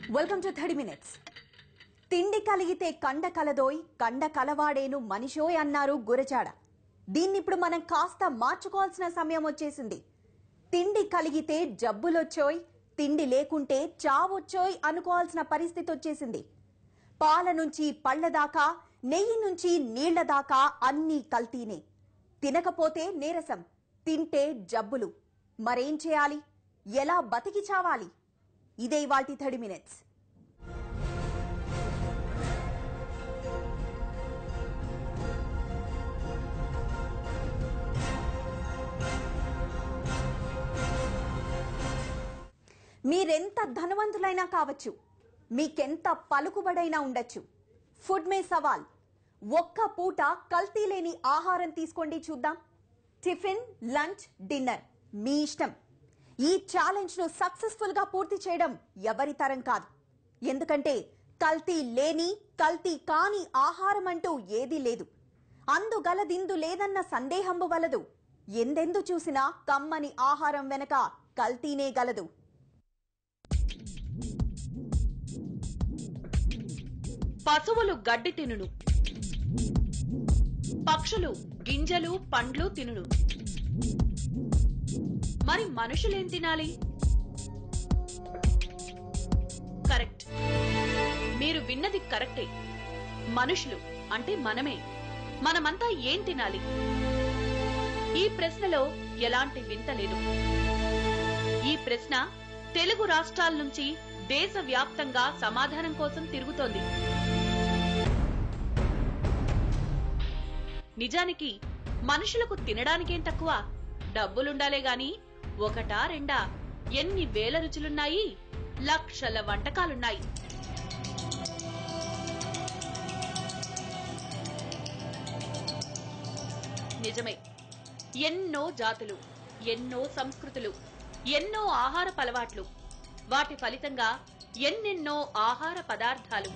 welcome to thirty minutes తిండి కలిగితే కండ కలదోయ్ కండ కలవాడేను మనిషోయ్ అన్నారు గురజాడ దీన్నిప్పుడు మనం కాస్త మార్చుకోవాల్సిన సమయం వచ్చేసింది తిండి కలిగితే జబ్బులొచ్చోయ్ తిండి లేకుంటే చావొచ్చోయ్ అనుకోవాల్సిన పరిస్థితి వచ్చేసింది పాల నుంచి పళ్ల దాకా నెయ్యి నుంచి నీళ్ల దాకా అన్నీ కల్తీనే తినకపోతే నీరసం తింటే జబ్బులు మరేం చేయాలి ఎలా బతికి చావాలి ఇదే ఇవాల్టి థర్టీ మినిట్స్ మీరెంత ధనవంతులైనా కావచ్చు మీకెంత పలుకుబడైనా ఉండొచ్చు ఫుడ్ మే సవాల్ ఒక్క పూట కల్తీ లేని ఆహారం తీసుకోండి చూద్దాం టిఫిన్ లంచ్ డిన్నర్ మీ ఇష్టం ఈ ఛాలెంజ్ ను సక్సెస్ఫుల్ గా పూర్తి చేయడం ఎవరి తరం కాదు ఎందుకంటే కల్తీ లేని కల్తీ కాని ఆహారం అంటూ ఏదీ లేదు అందుగలదిందు లేదన్న సందేహంబు వలదు ఎందెందు చూసినా కమ్మని ఆహారం వెనక కల్తీనే గలదు పశువులు గడ్డి తినును పక్షులు గింజలు పండ్లు తినును మరి మనుషులేం తినాలి కరెక్ట్ మీరు విన్నది కరెక్టే మనుషులు అంటే మనమే మనమంతా ఏం తినాలి ఈ ప్రశ్నలో ఎలాంటి వింత లేదు ఈ ప్రశ్న తెలుగు రాష్ట్రాల నుంచి దేశవ్యాప్తంగా సమాధానం కోసం తిరుగుతోంది నిజానికి మనుషులకు తినడానికేం తక్కువ డబ్బులుండాలే గాని ఒకటా రెండా ఎన్ని వేల రుచులున్నాయి లక్షల వంటకాలున్నాయి నిజమే ఎన్నో జాతులు ఎన్నో సంస్కృతులు ఎన్నో ఆహార అలవాట్లు వాటి ఫలితంగా ఎన్నెన్నో ఆహార పదార్థాలు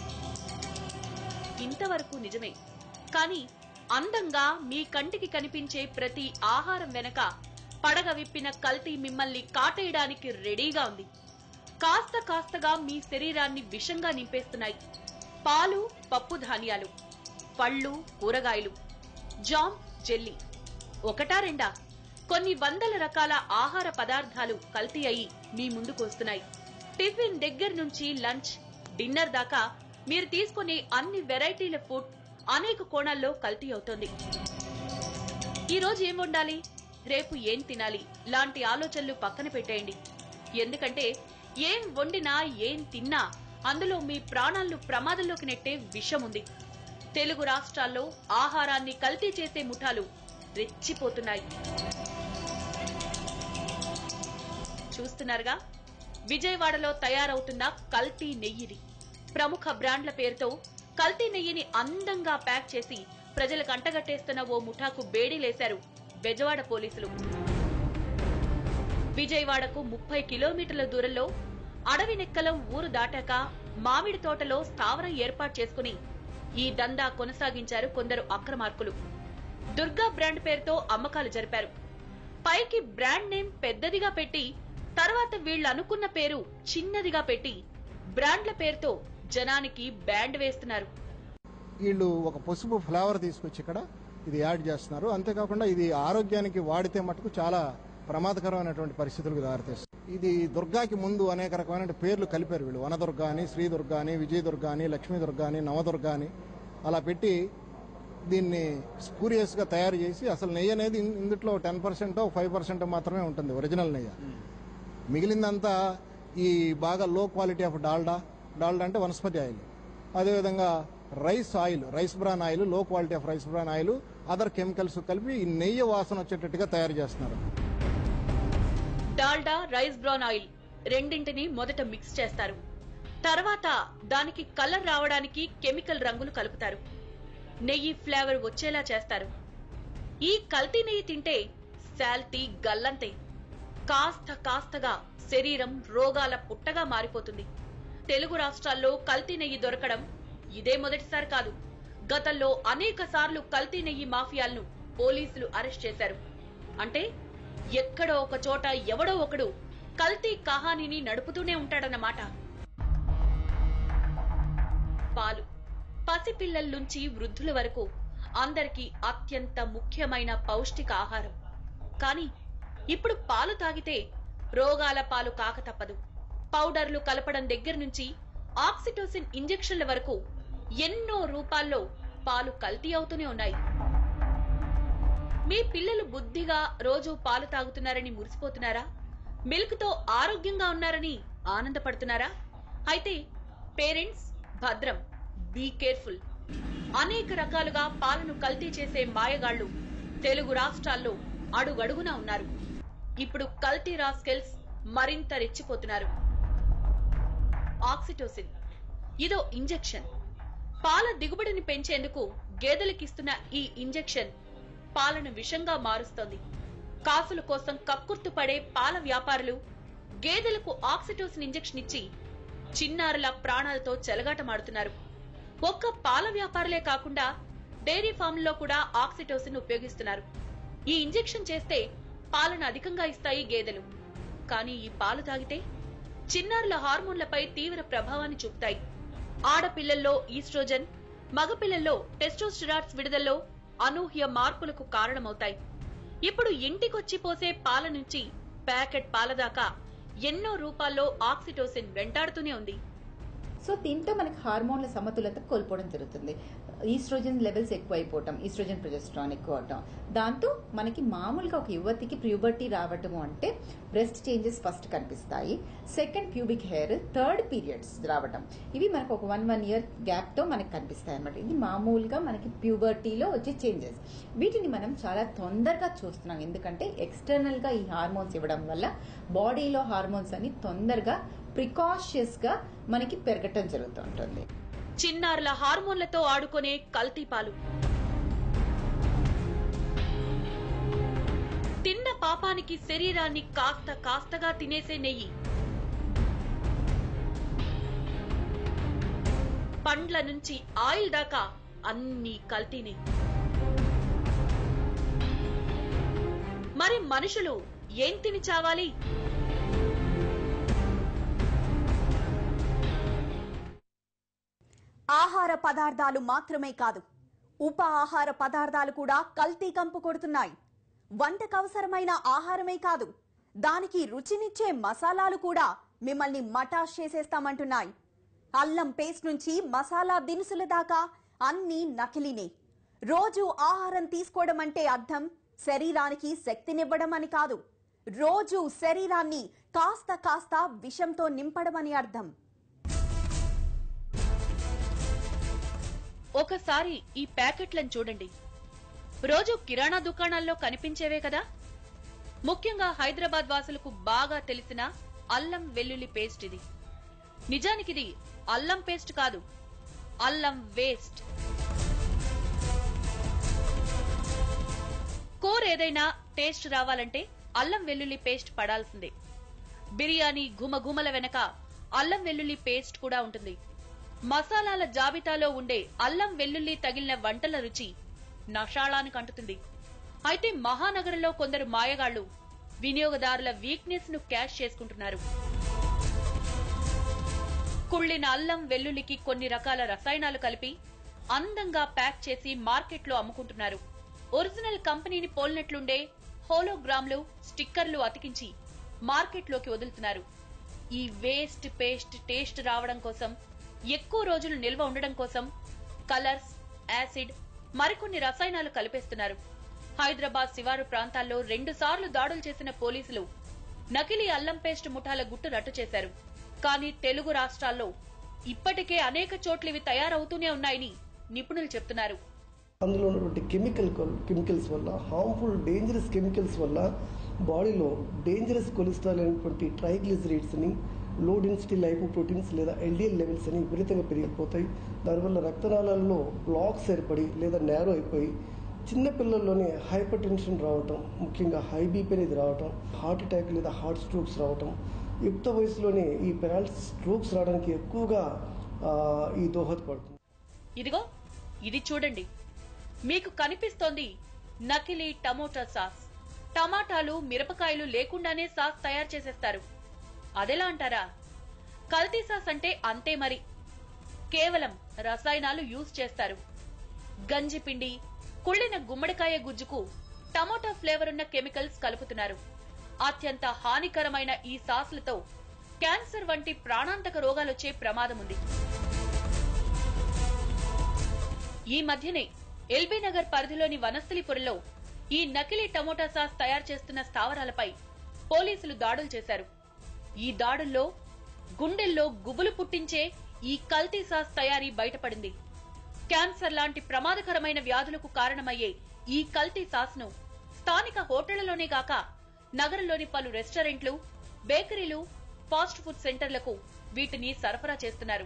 ఇంతవరకు నిజమే కానీ అందంగా మీ కంటికి కనిపించే ప్రతి ఆహారం వెనక పడగ విప్పిన కల్తీ మిమ్మల్ని కాటేయడానికి రెడీగా ఉంది కాస్త కాస్తగా మీ శరీరాన్ని విషంగా నింపేస్తున్నాయి పాలు పప్పు ధాన్యాలు పళ్ళు కూరగాయలు జామ్ జెల్లీ ఒకటా రెండా కొన్ని వందల రకాల ఆహార పదార్థాలు కల్తీ అయి మీ ముందుకు వస్తున్నాయి టిఫిన్ దగ్గర నుంచి లంచ్ డిన్నర్ దాకా మీరు తీసుకునే అన్ని వెరైటీల ఫుడ్ అనేక కోణాల్లో కల్తీ అవుతోంది ఈ రోజు ఏం వండాలి రేపు ఏం తినాలి లాంటి ఆలోచనలు పక్కన పెట్టేయండి ఎందుకంటే ఏం వండినా ఏం తిన్నా అందులో మీ ప్రాణాలను ప్రమాదంలోకి నెట్టే విషం ఉంది తెలుగు రాష్ట్రాల్లో ఆహారాన్ని కల్తీ చేసే ముఠాలు రెచ్చిపోతున్నాయి చూస్తున్నారుగా విజయవాడలో తయారవుతున్న కల్తీ నెయ్యిది ప్రముఖ బ్రాండ్ల పేరుతో కల్తీ నెయ్యిని అందంగా ప్యాక్ చేసి ప్రజలకు అంటగట్టేస్తున్న ఓ ముఠాకు బేడీలేశారు బెజవాడ పోలీసులు విజయవాడకు ముప్పై కిలోమీటర్ల దూరంలో అడవి నెక్కలం ఊరు దాటాక మామిడి తోటలో స్థావరం ఏర్పాటు చేసుకుని ఈ దందా కొనసాగించారు కొందరు అక్రమార్కులు దుర్గా బ్రాండ్ పేరుతో అమ్మకాలు జరిపారు పైకి బ్రాండ్ నేమ్ పెద్దదిగా పెట్టి తర్వాత వీళ్ళు అనుకున్న పేరు చిన్నదిగా పెట్టి బ్రాండ్ల పేరుతో జనానికి బ్యాండ్ వేస్తున్నారు వీళ్ళు ఒక పసుపు ఫ్లేవర్ తీసుకొచ్చి ఇక్కడ ఇది యాడ్ చేస్తున్నారు అంతేకాకుండా ఇది ఆరోగ్యానికి వాడితే మటుకు చాలా ప్రమాదకరమైనటువంటి పరిస్థితులకు దారితీస్తుంది ఇది దుర్గాకి ముందు అనేక రకమైన పేర్లు కలిపారు వీళ్ళు వనదుర్గ అని శ్రీదుర్గ అని విజయదుర్గ అని లక్ష్మీదుర్గ అని నవదుర్గ అని అలా పెట్టి దీన్ని స్పూరియస్ గా తయారు చేసి అసలు నెయ్యి అనేది ఇన్- ఇందులో టెన్ పర్సెంట్ ఫైవ్ పర్సెంట్ మాత్రమే ఉంటుంది ఒరిజినల్ నెయ్యి మిగిలిందంతా ఈ బాగా లో క్వాలిటీ ఆఫ్ డాల్డా డాల్డా అంటే వనస్పతి ఆయిల్ అదేవిధంగా rice oil rice bran oil low quality of rice bran oil other chemicals కలిపి ఈ నెయ్యి వాసన వచ్చేటట్టుగా తయారు చేస్తున్నారు డాల్డా రైస్ బ్రౌన్ ఆయిల్ రెండింటిని మొదట మిక్స్ చేస్తారు తర్వాత దానికి కలర్ రావడానికి కెమికల్ రంగులు కలుపుతారు నెయ్యి ఫ్లేవర్ వచ్చేలా చేస్తారు ఈ కల్తీ నెయ్యి తింటే శాల్తీ గల్లంతే కాస్త కాస్తగా శరీరం రోగాల పుట్టగా మారిపోతుంది తెలుగు రాష్ట్రాల్లో కల్తీ నెయ్యి దొరకడం ఇదే మొదటిసారి కాదు గతంలో అనేక సార్లు కల్తీ నెయ్యి మాఫియాలను పోలీసులు అరెస్ట్ చేశారు అంటే ఎక్కడో ఒక చోట ఎవడో ఒకడు కల్తీ కహానీని నడుపుతూనే ఉంటాడన్నమాట పాలు పసిపిల్లల నుంచి వృద్ధుల వరకు అందరికీ అత్యంత ముఖ్యమైన పౌష్టిక ఆహారం కానీ ఇప్పుడు పాలు తాగితే రోగాల పాలు కాక తప్పదు పౌడర్లు కలపడం దగ్గర నుంచి ఆక్సిటోసిన్ ఇంజెక్షన్ల వరకు ఎన్నో రూపాల్లో పాలు కల్తీ అవుతూనే ఉన్నాయి మీ పిల్లలు బుద్ధిగా రోజు పాలు తాగుతున్నారని మురిసిపోతున్నారా మిల్క్ తో ఆరోగ్యంగా ఉన్నారని ఆనందపడుతున్నారా అయితే పేరెంట్స్ భద్రం బీ కేర్ఫుల్ అనేక రకాలుగా పాలను కల్తీ చేసే మాయగాళ్లు తెలుగు రాష్ట్రాల్లో అడుగడుగునా ఉన్నారు ఇప్పుడు కల్తీ రాస్కెల్స్ మరింత రెచ్చిపోతున్నారు ఆక్సిటోసిన్ ఇదో ఇంజెక్షన్ పాల దిగుబడిని పెంచేందుకు గేదెలకిస్తున్న ఈ ఇంజెక్షన్ పాలను విషంగా మారుస్తోంది కాసుల కోసం కక్కుర్తు పడే పాల వ్యాపారులు గేదెలకు ఆక్సిటోసిన్ ఇంజెక్షన్ ఇచ్చి చిన్నారుల ప్రాణాలతో చెలగాటమాడుతున్నారు ఒక్క పాల వ్యాపారులే కాకుండా డైరీ ఫామ్లలో కూడా ఆక్సిటోసిన్ ఉపయోగిస్తున్నారు ఈ ఇంజెక్షన్ చేస్తే పాలను అధికంగా ఇస్తాయి గేదెలు కానీ ఈ పాలు తాగితే చిన్నారుల హార్మోన్లపై తీవ్ర ప్రభావాన్ని చూపుతాయి ఆడపిల్లల్లో ఈస్ట్రోజన్ మగపిల్లల్లో టెస్టోస్టిరాట్స్ విడుదలలో అనూహ్య మార్పులకు కారణమవుతాయి ఇప్పుడు ఇంటికొచ్చి పోసే పాల నుంచి ప్యాకెట్ పాల దాకా ఎన్నో రూపాల్లో ఆక్సిటోసిన్ వెంటాడుతూనే ఉంది సో దీంతో మనకి హార్మోన్ల సమతులత కోల్పోవడం జరుగుతుంది ఈస్ట్రోజన్ లెవెల్స్ ఎక్కువ అయిపోవటం ఈస్ట్రోజన్ ప్రొజెస్ట్రాన్ ఎక్కువ అవటం దాంతో మనకి మామూలుగా ఒక యువతికి ప్యూబర్టీ రావటము అంటే బ్రెస్ట్ చేంజెస్ ఫస్ట్ కనిపిస్తాయి second pubic hair third periods రావటం ఇవి మనకు ఒక వన్ వన్ ఇయర్ గ్యాప్ తో మనకి కనిపిస్తాయి అనమాట ఇది మామూలుగా మనకి ప్యూబర్టీలో వచ్చే చేంజెస్ వీటిని మనం చాలా తొందరగా చూస్తున్నాం ఎందుకంటే ఎక్స్టర్నల్ గా ఈ హార్మోన్స్ ఇవ్వడం వల్ల బాడీలో హార్మోన్స్ అని తొందరగా ప్రికాషియస్ గా మనకి పెరగటం జరుగుతుంటుంది చిన్నారుల హార్మోన్లతో ఆడుకునే కల్తీ పాలు తిన్న పాపానికి శరీరాన్ని కాస్త కాస్తగా తినేసే నెయ్యి పండ్ల నుంచి ఆయిల్ దాకా అన్ని కల్తీనే మరి మనుషులు ఏం తిని చావాలి ఆహార పదార్థాలు మాత్రమే కాదు ఉప ఆహార పదార్థాలు కూడా కల్తీ కంపు కొడుతున్నాయి వంటకు అవసరమైన ఆహారమే కాదు దానికి రుచినిచ్చే మసాలాలు కూడా మిమ్మల్ని మటాష్ చేసేస్తామంటున్నాయి అల్లం పేస్ట్ నుంచి మసాలా దినుసుల దాకా అన్నీ నకిలీనే రోజు ఆహారం తీసుకోవడం అంటే అర్థం శరీరానికి శక్తినివ్వడం అని కాదు రోజు శరీరాన్ని కాస్త కాస్త విషంతో నింపడం అని అర్థం ఒకసారి ఈ ప్యాకెట్లను చూడండి రోజు కిరాణా దుకాణాల్లో కనిపించేవే కదా ముఖ్యంగా హైదరాబాద్ వాసులకు బాగా తెలిసిన అల్లం వెల్లుల్లి పేస్ట్ ఇది నిజానికిది అల్లం పేస్ట్ కాదు అల్లం వేస్ట్ కూర ఏదైనా టేస్ట్ రావాలంటే అల్లం వెల్లుల్లి పేస్ట్ పడాల్సిందే బిర్యానీ గుమగుమల వెనక అల్లం వెల్లుల్లి పేస్ట్ కూడా ఉంటుంది మసాలాల జాబితాలో ఉండే అల్లం వెల్లుల్లి తగిలిన వంటల రుచి నషాళానికి అంటుతుంది అయితే మహానగరంలో కొందరు మాయగాళ్లు వినియోగదారుల వీక్నెస్ ను క్యాష్ చేసుకుంటున్నారు కుళ్ళిన అల్లం వెల్లుల్లికి కొన్ని రకాల రసాయనాలు కలిపి అందంగా ప్యాక్ చేసి మార్కెట్లో అమ్ముకుంటున్నారు ఒరిజినల్ కంపెనీని పోలినట్లుండే హోలోగ్రామ్లు స్టిక్కర్లు అతికించి మార్కెట్లోకి వదులుతున్నారు ఈ వేస్ట్ పేస్ట్ టేస్ట్ రావడం కోసం ఎక్కువ రోజులు నిల్వ ఉండడం కోసం కలర్స్ యాసిడ్ మరికొన్ని రసాయనాలు కలిపేస్తున్నారు హైదరాబాద్ శివారు ప్రాంతాల్లో రెండు సార్లు దాడులు చేసిన పోలీసులు నకిలీ అల్లం పేస్ట్ ముఠాల గుట్టు రట్టు చేశారు కానీ తెలుగు రాష్ట్రాల్లో ఇప్పటికే అనేక చోట్ల ఇవి తయారవుతూనే ఉన్నాయని నిపుణులు చెప్తున్నారు అందులో ఉన్నటువంటి కెమికల్ కెమికల్స్ వల్ల హార్మ్ఫుల్ డేంజరస్ కెమికల్స్ వల్ల బాడీలో డేంజరస్ కొలెస్ట్రాల్ అనేటువంటి ట్రైగ్లిజరైడ్స్ని లో డెన్సిటీ లైపోప్రోటీన్స్ లేదా ఎల్డిఎల్ లెవెల్స్ అని విపరీతంగా పెరిగిపోతాయి దానివల్ల రక్తనాళాల్లో బ్లాక్స్ ఏర్పడి లేదా నేరో అయిపోయి చిన్న పిల్లల్లోనే హైపర్ టెన్షన్ రావటం ముఖ్యంగా హై బీపీ అనేది రావటం హార్ట్ అటాక్ లేదా హార్ట్ స్ట్రోక్స్ రావటం యుక్త వయసులోనే ఈ పెరాలసిస్ స్ట్రోక్స్ రావడానికి ఎక్కువగా ఆ, ఈ దోహదపడుతుంది ఇదిగో ఇది చూడండి మీకు కనిపిస్తోంది నకిలీ టమోటా సాస్ టమాటాలు మిరపకాయలు లేకుండానే సాస్ తయారు చేసేస్తారు అదెలా అంటారా కల్తీ సాస్ అంటే అంతే మరి కేవలం రసాయనాలు యూజ్ చేస్తారు గంజి పిండి కుళ్ళిన గుమ్మడికాయ గుజ్జుకు టమోటా ఫ్లేవర్ ఉన్న కెమికల్స్ కలుపుతున్నారు అత్యంత హానికరమైన ఈ సాస్లతో క్యాన్సర్ వంటి ప్రాణాంతక రోగాలొచ్చే ప్రమాదం ఉంది ఈ మధ్యనే ఎల్బీ నగర్ పరిధిలోని వనస్థలిపురంలో ఈ నకిలీ టమోటా సాస్ తయారు చేస్తున్న స్థావరాలపై పోలీసులు దాడులు చేశారు ఈ దాడుల్లో గుండెల్లో గుబులు పుట్టించే ఈ కల్తీ సాస్ తయారీ బయటపడింది క్యాన్సర్ లాంటి ప్రమాదకరమైన వ్యాధులకు కారణమయ్యే ఈ కల్తీ సాస్ ను స్థానిక హోటళ్లలోనే కాక నగరంలోని పలు రెస్టారెంట్లు బేకరీలు ఫాస్ట్ ఫుడ్ సెంటర్లకు వీటిని సరఫరా చేస్తున్నారు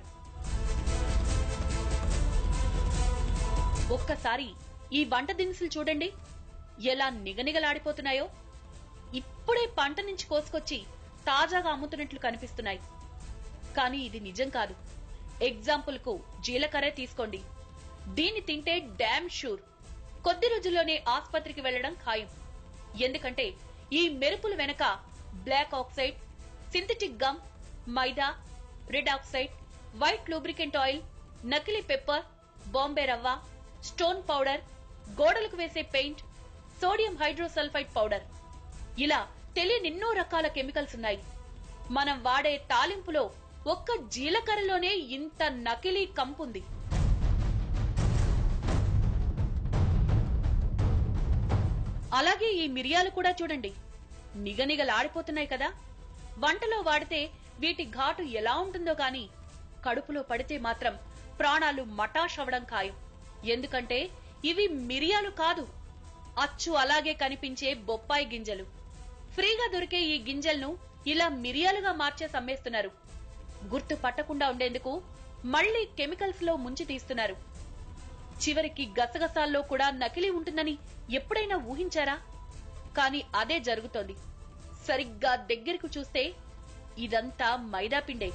ఒక్కసారి ఈ వంట దినుసులు చూడండి ఎలా నిగనిగలాడిపోతున్నాయో ఇప్పుడే పంట నుంచి కోసుకొచ్చి తాజాగా అమ్ముతున్నట్లు కనిపిస్తున్నాయి కానీ ఇది నిజం కాదు ఎగ్జాంపుల్ కు జీలకర్ర తీసుకోండి దీన్ని తింటే డ్యామ్ షూర్ కొద్ది రోజుల్లోనే ఆస్పత్రికి వెళ్లడం ఖాయం ఎందుకంటే ఈ మెరుపుల వెనక black oxide synthetic gum maida red oxide white lubricant oil నకిలీ పెప్పర్ బాంబే రవ్వ స్టోన్ పౌడర్ గోడలకు వేసే పెయింట్ సోడియం హైడ్రోసల్ఫైడ్ పౌడర్ ఇలా తెలియనిన్నో రకాల కెమికల్స్ ఉన్నాయి మనం వాడే తాలింపులో ఒక్క జీలకర్రలోనే ఇంత నకిలీ కంపుంది అలాగే ఈ మిరియాలు కూడా చూడండి నిగనిగలాడిపోతున్నాయి కదా వంటలో వాడితే వీటి ఘాటు ఎలా ఉంటుందో గాని కడుపులో పడితే మాత్రం ప్రాణాలు మటాష్ అవడం ఖాయం ఎందుకంటే ఇవి మిరియాలు కాదు అచ్చు అలాగే కనిపించే బొప్పాయి గింజలు ఫ్రీగా దొరికే ఈ గింజలను ఇలా మిరియాలుగా మార్చేసి అమ్మేస్తున్నారు గుర్తు పట్టకుండా ఉండేందుకు మళ్లీ కెమికల్స్ లో ముంచి తీస్తున్నారు చివరికి గసగసాల్లో కూడా నకిలీ ఉంటుందని ఎప్పుడైనా ఊహించారా కానీ అదే జరుగుతోంది సరిగ్గా దగ్గరకు చూస్తే ఇదంతా మైదా పిండే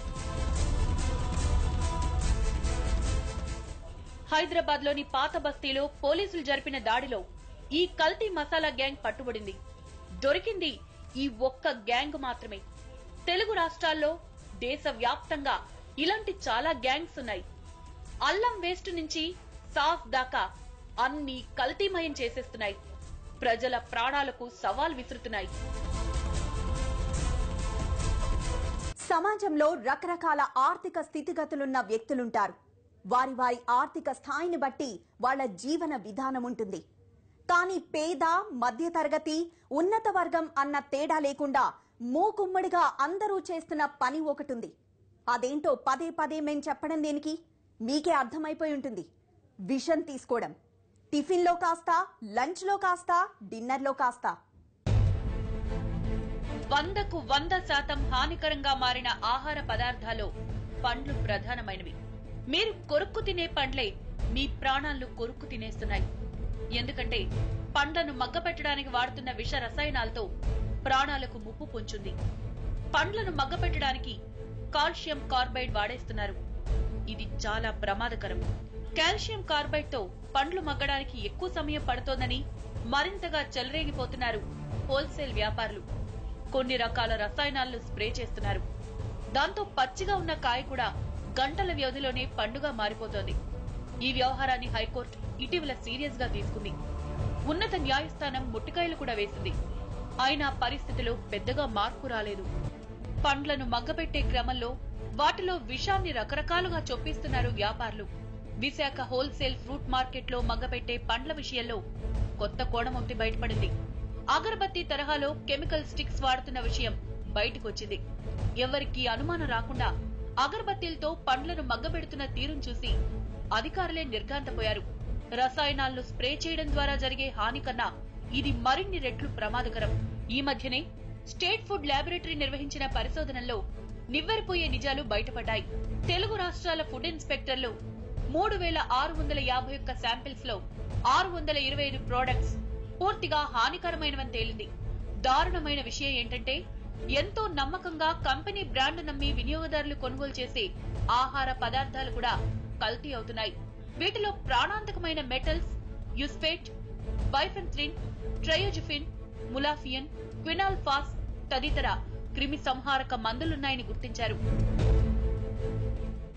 హైదరాబాద్ లోని పాత బస్తీలో పోలీసులు జరిపిన దాడిలో ఈ కల్తీ మసాలా గ్యాంగ్ పట్టుబడింది దొరికింది ఈ ఒక్క గ్యాంగ్ మాత్రమే తెలుగు రాష్ట్రాల్లో దేశవ్యాప్తంగా ఇలాంటి చాలా గ్యాంగ్స్ ఉన్నాయి అల్లం వేస్ట్ నుంచి సాస్ దాకా అన్ని కల్తీమయం చేసేస్తున్నాయి ప్రజల ప్రాణాలకు సవాల్ విసురుతున్నాయి సమాజంలో రకరకాల ఆర్థిక స్థితిగతులున్న వ్యక్తులుంటారు వారి వారి ఆర్థిక స్థాయిని బట్టి వాళ్ళ జీవన విధానం ఉంటుంది కానీ పేద మధ్యతరగతి ఉన్నత వర్గం అన్న తేడా లేకుండా మూకుమ్మడిగా అందరూ చేస్తున్న పని ఒకటుంది అదేంటో పదే పదే మేం చెప్పడం దేనికి మీకే అర్థమైపోయి ఉంటుంది విషం తీసుకోవడం టిఫిన్లో కాస్త లంచ్లో కాస్త డిన్నర్లో కాస్త వందకు వంద శాతం హానికరంగా మారిన ఆహార పదార్థాలు పండ్లు ప్రధానమైనవి మీరు కొరుక్కు తినే పండ్లే మీ ప్రాణాలను కొరుక్కు తినేస్తున్నాయి ఎందుకంటే పండ్లను మగ్గపెట్టడానికి వాడుతున్న విష రసాయనాలతో ప్రాణాలకు ముప్పు పొంచుంది పండ్లను మగ్గపెట్టడానికి కాల్షియం కార్బైడ్ వాడేస్తున్నారు ఇది చాలా ప్రమాదకరం కాల్షియం కార్బైడ్ తో పండ్లు మగ్గడానికి ఎక్కువ సమయం పడుతోందని మరింతగా చెలరేగిపోతున్నారు హోల్సేల్ వ్యాపారులు కొన్ని రకాల రసాయనాలను స్ప్రే చేస్తున్నారు దాంతో పచ్చిగా ఉన్న కాయ కూడా గంటల వ్యవధిలోనే పండుగ మారిపోతోంది ఈ వ్యవహారాన్ని హైకోర్టు ఇటీవల సీరియస్ గా తీసుకుంది ఉన్నత న్యాయస్థానం ముట్టికాయలు కూడా వేసింది అయినా పరిస్థితిలో పెద్దగా మార్పు రాలేదు పండ్లను మగ్గబెట్టే క్రమంలో వాటిలో విషాన్ని రకరకాలుగా చొప్పిస్తున్నారు వ్యాపారులు విశాఖ హోల్సేల్ ఫ్రూట్ మార్కెట్లో మగ్గబెట్టే పండ్ల విషయంలో కొత్త కోణమొత్తి బయటపడింది అగరబత్తి తరహాలో కెమికల్ స్టిక్స్ వాడుతున్న విషయం బయటకొచ్చింది ఎవరికీ అనుమానం రాకుండా అగరబత్తీలతో పండ్లను మగ్గబెడుతున్న తీరును చూసి అధికారులే నిర్ఘాంతపోయారు రసాయనాలను స్ప్రే చేయడం ద్వారా జరిగే హాని కన్నా ఇది మరిన్ని రెట్లు ప్రమాదకరం ఈ మధ్యనే స్టేట్ ఫుడ్ ల్యాబొరేటరీ నిర్వహించిన పరిశోధనల్లో నివ్వెరపోయే నిజాలు బయటపడ్డాయి తెలుగు రాష్ట్రాల ఫుడ్ ఇన్స్పెక్టర్లు మూడు వేల ఆరు వందల యాభై ఒక్క శాంపిల్స్ లో ఆరు వందల ఇరవై ఐదు ప్రోడక్ట్స్ పూర్తిగా హానికరమైనవని తేలింది దారుణమైన విషయం ఏంటంటే ఎంతో నమ్మకంగా కంపెనీ బ్రాండ్ నమ్మి వినియోగదారులు కొనుగోలు చేసే ఆహార పదార్థాలు కూడా కల్తీ అవుతున్నాయి వీటిలో ప్రాణాంతకమైన మెటల్స్ యుస్పేట్ బైఫెన్థ్రిన్ ట్రయోజిఫిన్ ములాఫియన్ క్వినాల్ఫాస్ తదితర క్రిమి సంహారక మందులున్నాయని గుర్తించారు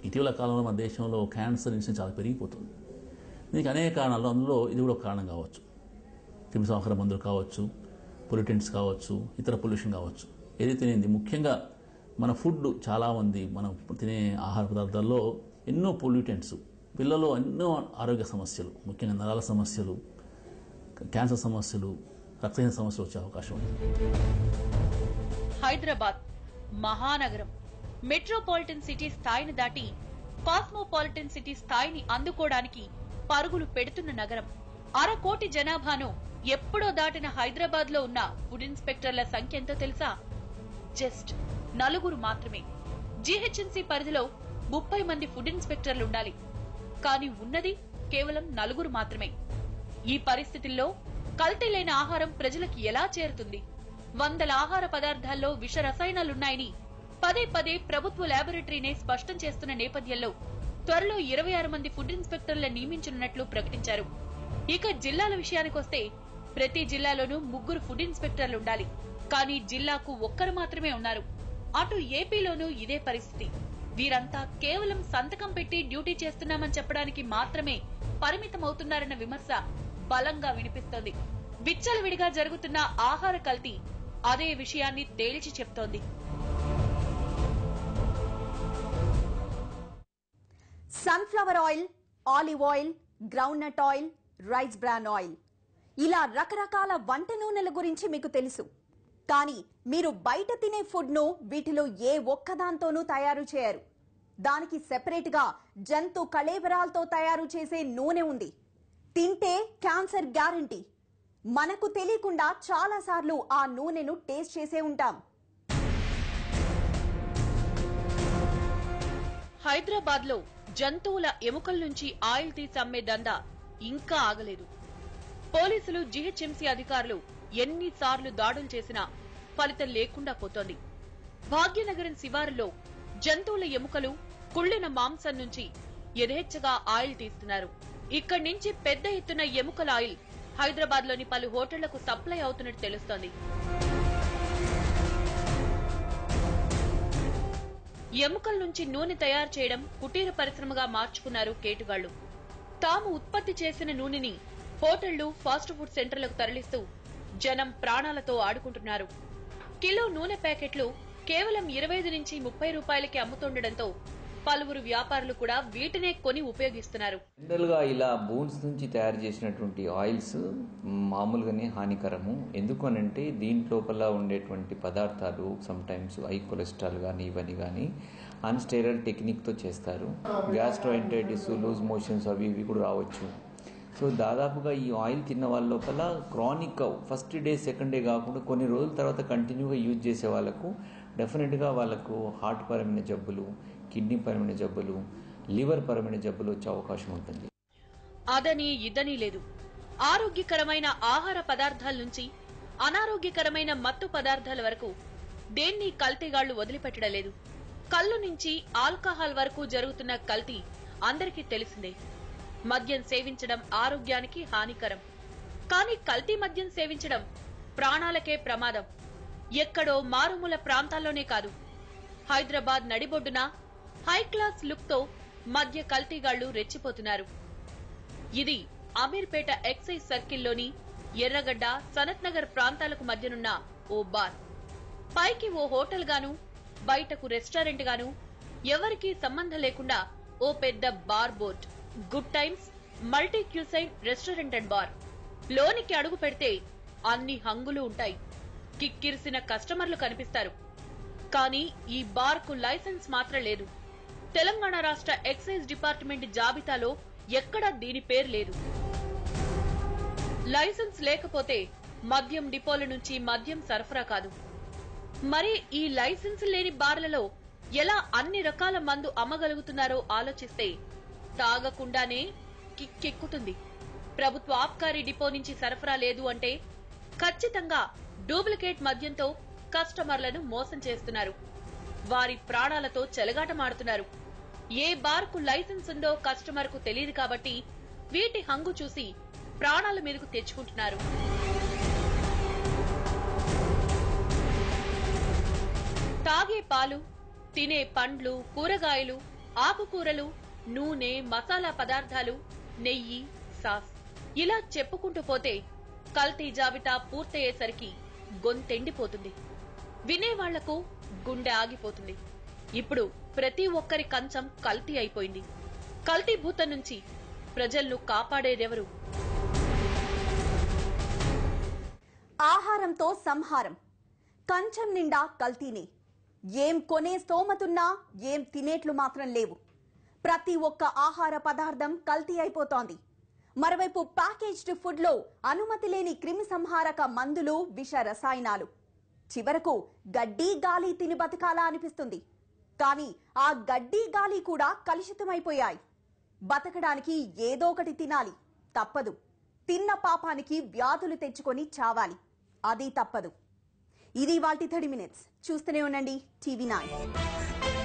ఇటీవల కాలంలో మన దేశంలో క్యాన్సర్ ఇన్సిడెన్స్ చాలా పెరిగిపోతుంది దీనికి అనేక కారణాలు అందులో ఇది కూడా ఒక కారణం కావచ్చు క్రిమి సంహార మందులు కావచ్చు పొల్యూటెంట్స్ కావచ్చు ఇతర పొల్యూషన్ కావచ్చు ఏది తినేది ముఖ్యంగా మన ఫుడ్ చాలామంది మనం తినే ఆహార పదార్థాల్లో ఎన్నో పొల్యూటెంట్స్ పిల్లల్లో ఎన్నో ఆరోగ్య సమస్యలు ముఖ్యంగా నరాల సమస్యలు క్యాన్సర్ సమస్యలు రక్తహీన సమస్యలు వచ్చే అవకాశం ఉంది హైదరాబాద్ మహానగరం మెట్రోపాలిటన్ సిటీ స్థాయిని దాటి కాస్మోపాలిటన్ సిటీ స్థాయిని అందుకోవడానికి పరుగులు పెడుతున్న నగరం అర కోటి జనాభాను ఎప్పుడో దాటిన హైదరాబాద్ లో ఉన్న ఫుడ్ ఇన్స్పెక్టర్ల సంఖ్య ఎంతో తెలుసా జస్ట్ నలుగురు మాత్రమే జీహెచ్ఎంసీ పరిధిలో ముప్పై మంది ఫుడ్ ఇన్స్పెక్టర్లు ఉండాలి కానీ ఉన్నది కేవలం నలుగురు మాత్రమే ఈ పరిస్థితుల్లో కల్తీ లేని ఆహారం ప్రజలకు ఎలా చేరుతుంది వందల ఆహార పదార్థాల్లో విష రసాయనాలున్నాయని పదే పదే ప్రభుత్వ ల్యాబొరేటరీనే స్పష్టం చేస్తున్న నేపథ్యంలో త్వరలో ఇరవై ఆరు మంది ఫుడ్ ఇన్స్పెక్టర్ల నియమించనున్నట్లు ప్రకటించారు ఇక జిల్లాల విషయానికొస్తే ప్రతి జిల్లాలోనూ ముగ్గురు ఫుడ్ ఇన్స్పెక్టర్లు ఉండాలి కానీ జిల్లాకు ఒక్కరు మాత్రమే ఉన్నారు అటు ఏపీలోనూ ఇదే పరిస్థితి వీరంతా కేవలం సంతకం పెట్టి డ్యూటీ చేస్తున్నామని చెప్పడానికి మాత్రమే పరిమితమవుతున్నారన్న విమర్శ బలంగా వినిపిస్తోంది విచ్చలవిడిగా జరుగుతున్న ఆహార కల్తీ అదే విషయాన్ని తేల్చి చెప్తోంది sunflower oil olive oil groundnut oil rice bran oil ఇలా రకరకాల వంట నూనెల గురించి మీకు తెలుసు కానీ మీరు బయట తినే ఫుడ్ ను వీటిలో ఏ ఒక్కదాంతోనూ తయారు చేయరు దానికి సెపరేట్ గా జంతు కళేబరాలతో తయారు చేసే నూనె ఉంది తింటే క్యాన్సర్ గ్యారంటీ మనకు తెలియకుండా చాలా సార్లు ఆ నూనెను టేస్ట్ చేసే ఉంటాం హైదరాబాద్ లో జంతువుల ఎముకల నుంచి ఆయిల్ తీసి అమ్మే దందా ఇంకా ఆగలేదు పోలీసులు జీహెచ్ఎంసీ అధికారులు ఎన్నిసార్లు దాడులు చేసినా ఫలితం లేకుండా పోతోంది భాగ్యనగరం శివారులో జంతువుల ఎముకలు కుళ్ళిన మాంసం నుంచి యథేచ్ఛగా ఆయిల్ తీస్తున్నారు ఇక్కడి నుంచి పెద్ద ఎత్తున ఎముకల ఆయిల్ హైదరాబాద్ లోని పలు హోటళ్లకు సప్లై అవుతున్నట్టు తెలుస్తోంది ఎముకల నుంచి నూనె తయారు చేయడం కుటీర పరిశ్రమగా మార్చుకున్నారు కేటుగాళ్లు తాము ఉత్పత్తి చేసిన నూనెని హోటళ్లు ఫాస్ట్ ఫుడ్ సెంటర్లకు తరలిస్తూ జనం ప్రాణాలతో ఆడుకుంటున్నారు కిలో నూనె ప్యాకెట్లు కేవలం ఇరవై ఐదు నుంచి ముప్పై రూపాయలకి అమ్ముతుండటంతో పలువురు వ్యాపారులు కూడా వీటినే కొని ఉపయోగిస్తున్నారు జనరల్గా ఇలా బోన్స్ నుంచి తయారు చేసినటువంటి ఆయిల్స్ మామూలుగానే హానికరము ఎందుకు అనంటే దీంట్లోపల ఉండేటువంటి పదార్థాలు సమ్ టైమ్స్ హై కొలెస్ట్రాల్ కానీ ఇవన్నీ కానీ అన్స్టెరల్ టెక్నిక్తో చేస్తారు గ్యాస్ట్రోఎంటైటిస్ లూజ్ మోషన్స్ అవి ఇవి కూడా రావచ్చు సో దాదాపుగా ఈ ఆయిల్ తిన్న వాళ్ళ లోపల chronic first day second day కాకుండా కొన్ని రోజుల తర్వాత కంటిన్యూగా యూజ్ చేసే వాళ్ళకు డెఫినెట్గా వాళ్ళకు హార్ట్ పరమైన జబ్బులు కిడ్నీ పరమైన జబ్బులు లివర్ పరమైన జబ్బులు వచ్చే అవకాశం ఉంటుంది అదని ఇదని లేదు ఆరోగ్యకరమైన ఆహార పదార్థాల నుంచి అనారోగ్యకరమైన మత్తు పదార్థాల వరకు దేన్ని కల్తీగాళ్లు వదిలిపెట్టడం లేదు కళ్ళు నుంచి ఆల్కహాల్ వరకు జరుగుతున్న కల్తీ అందరికీ తెలిసిందే మద్యం సేవించడం ఆరోగ్యానికి హానికరం కానీ కల్తీ మద్యం సేవించడం ప్రాణాలకే ప్రమాదం ఎక్కడో మారుమూల ప్రాంతాల్లోనే కాదు హైదరాబాద్ నడిబొడ్డున హై క్లాస్ లుక్ తో మద్య కల్తీగాళ్లు రెచ్చిపోతున్నారు ఇది అమీర్పేట ఎక్సైజ్ సర్కిల్లోని ఎర్రగడ్డ సనత్ నగర్ ప్రాంతాలకు మధ్యనున్న ఓ బార్ పైకి ఓ హోటల్ గాను బయటకు రెస్టారెంట్ గాను ఎవరికీ సంబంధం లేకుండా ఓ పెద్ద bar board good times multi cuisine restaurant and bar లోనికి అడుగు పెడితే అన్ని హంగులు ఉంటాయి కిక్కిరిసిన కస్టమర్లు కనిపిస్తారు కానీ ఈ బార్ కు లైసెన్స్ మాత్రం లేదు తెలంగాణ రాష్ట్ర ఎక్సైజ్ డిపార్ట్మెంట్ జాబితాలో ఎక్కడా దీని పేరు లేదు లైసెన్స్ లేకపోతే మద్యం డిపోల నుంచి మద్యం సరఫరా కాదు మరి ఈ లైసెన్స్ లేని బార్లలో ఎలా అన్ని రకాల మందు అమ్మగలుగుతున్నారో ఆలోచిస్తే తాగకుండానే కిక్కెక్కుతుంది ప్రభుత్వ ఆబ్కారీ డిపో నుంచి సరఫరా లేదు అంటే ఖచ్చితంగా డూప్లికేట్ మద్యంతో కస్టమర్లను మోసం చేస్తున్నారు వారి ప్రాణాలతో చెలగాటమాడుతున్నారు ఏ బార్కు లైసెన్స్ ఉందో కస్టమర్ కు తెలియదు కాబట్టి వీటి హంగు చూసి ప్రాణాల మీదకు తెచ్చుకుంటున్నారు తాగే పాలు తినే పండ్లు కూరగాయలు ఆకుకూరలు నూనె మసాలా పదార్థాలు నెయ్యి సాస్ ఇలా చెప్పుకుంటూ పోతే కల్తీ జాబితా పూర్తయ్యేసరికి గొంతెండిపోతుంది వినేవాళ్లకు గుండె ఆగిపోతుంది ఇప్పుడు ప్రతి ఒక్కరి కంచం కల్తీ అయిపోయింది కల్తీ భూతం నుంచి ప్రజలను కాపాడేదెవరు ఆహారంతో సంహారం కంచం నిండా కల్తీనే ఏం కొనే స్తోమతున్నా ఏం తినేట్లు మాత్రం లేవు ప్రతి ఒక్క ఆహార పదార్థం కల్తీ అయిపోతోంది మరోవైపు ప్యాకేజ్డ్ ఫుడ్ లో అనుమతి లేని క్రిమి సంహారక మందులు విష రసాయనాలు చివరకు గడ్డి గాలి తిని బతకాలా అనిపిస్తుంది కానీ ఆ గడ్డి గాలి కూడా కలుషితమైపోయాయి బతకడానికి ఏదో ఒకటి తినాలి తప్పదు తిన్న పాపానికి వ్యాధులు తెచ్చుకొని చావాలి అది తప్పదు ఇది వాటి థర్టీ మినిట్స్ చూస్తూనే ఉండండి టీవీ నైన్